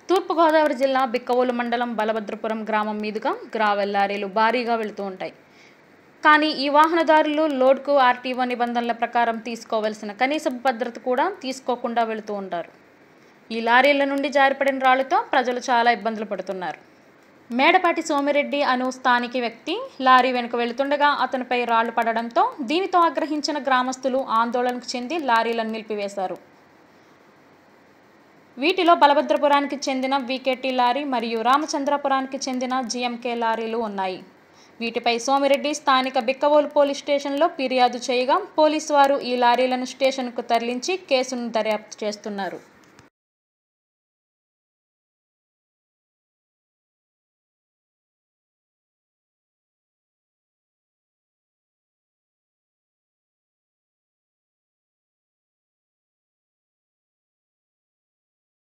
తూర్పుగోదావరి జిల్లా బిక్కవోలు మండలం బలభద్రపురం గ్రామం మీదుగా గ్రావెల్ లారీలు భారీగా వెళుతూ ఉంటాయి కానీ ఈ వాహనదారులు లోడ్కు ఆర్టీఓ నిబంధనల ప్రకారం తీసుకోవాల్సిన కనీస భద్రత కూడా తీసుకోకుండా వెళుతూ ఉంటారు ఈ లారీల నుండి జారిపడిన రాళ్లతో ప్రజలు చాలా ఇబ్బందులు పడుతున్నారు మేడపాటి సోమిరెడ్డి అను స్థానిక వ్యక్తి లారీ వెనుక వెళుతుండగా అతనిపై రాళ్లు పడడంతో దీనితో ఆగ్రహించిన గ్రామస్తులు ఆందోళనకు చెంది లారీలను నిలిపివేశారు వీటిలో బలభద్రపురానికి చెందిన వికేటీ లారీ మరియు రామచంద్రపురానికి చెందిన జిఎంకే లారీలు ఉన్నాయి వీటిపై సోమిరెడ్డి స్థానిక బిక్కవోలు పోలీస్ స్టేషన్లో ఫిర్యాదు చేయగా పోలీసు వారు ఈ లారీలను స్టేషన్కు తరలించి కేసును దర్యాప్తు చేస్తున్నారు